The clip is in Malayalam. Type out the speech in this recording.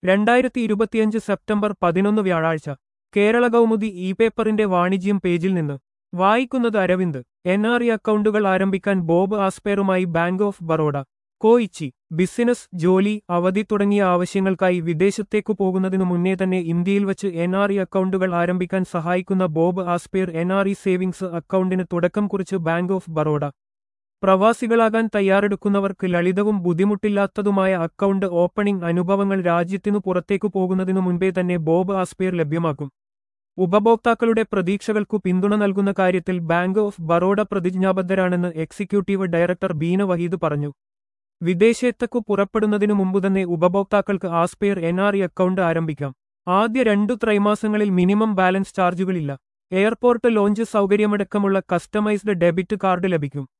രണ്ടായിരത്തി ഇരുപത്തിയഞ്ച് സെപ്റ്റംബർ പതിനൊന്ന് വ്യാഴാഴ്ച കേരള കൗമുദി ഇ പേപ്പറിന്റെ വാണിജ്യം പേജിൽ നിന്ന് വായിക്കുന്നത് അരവിന്ദ് എൻ ആർ ഇ അക്കൗണ്ടുകൾ ആരംഭിക്കാൻ ബോബ് ആസ്പെയറുമായി ബാങ്ക് ഓഫ് ബറോഡ കോയിച്ചി ബിസിനസ് ജോലി അവധി തുടങ്ങിയ ആവശ്യങ്ങൾക്കായി വിദേശത്തേക്കു പോകുന്നതിനു മുന്നേ തന്നെ ഇന്ത്യയിൽ വച്ച് എൻ ആർ ഇ അക്കൗണ്ടുകൾ ആരംഭിക്കാൻ സഹായിക്കുന്ന bob aspire N R E savings അക്കൗണ്ടിന് തുടക്കം കുറിച്ച് ബാങ്ക് ഓഫ് ബറോഡ പ്രവാസികളാകാൻ തയ്യാറെടുക്കുന്നവർക്ക് ലളിതവും ബുദ്ധിമുട്ടില്ലാത്തതുമായ അക്കൗണ്ട് ഓപ്പണിംഗ് അനുഭവങ്ങൾ രാജ്യത്തിനു പുറത്തേക്കു പോകുന്നതിനു മുൻപേ തന്നെ ബോബ് ആസ്പെയർ ലഭ്യമാക്കും ഉപഭോക്താക്കളുടെ പ്രതീക്ഷകൾക്കു പിന്തുണ നൽകുന്ന കാര്യത്തിൽ ബാങ്ക് ഓഫ് ബറോഡ പ്രതിജ്ഞാബദ്ധരാണെന്ന് എക്സിക്യൂട്ടീവ് ഡയറക്ടർ ബീന വഹീദ് പറഞ്ഞു വിദേശത്തേക്കു പുറപ്പെടുന്നതിനു മുമ്പുതന്നെ ഉപഭോക്താക്കൾക്ക് aspire N R E account ആരംഭിക്കാം ആദ്യ രണ്ടു ത്രൈമാസങ്ങളിൽ മിനിമം ബാലൻസ് ചാർജുകളില്ല എയർപോർട്ട് ലോഞ്ച് സൗകര്യമടക്കമുള്ള കസ്റ്റമൈസ്ഡ് ഡെബിറ്റ് കാർഡ് ലഭിക്കും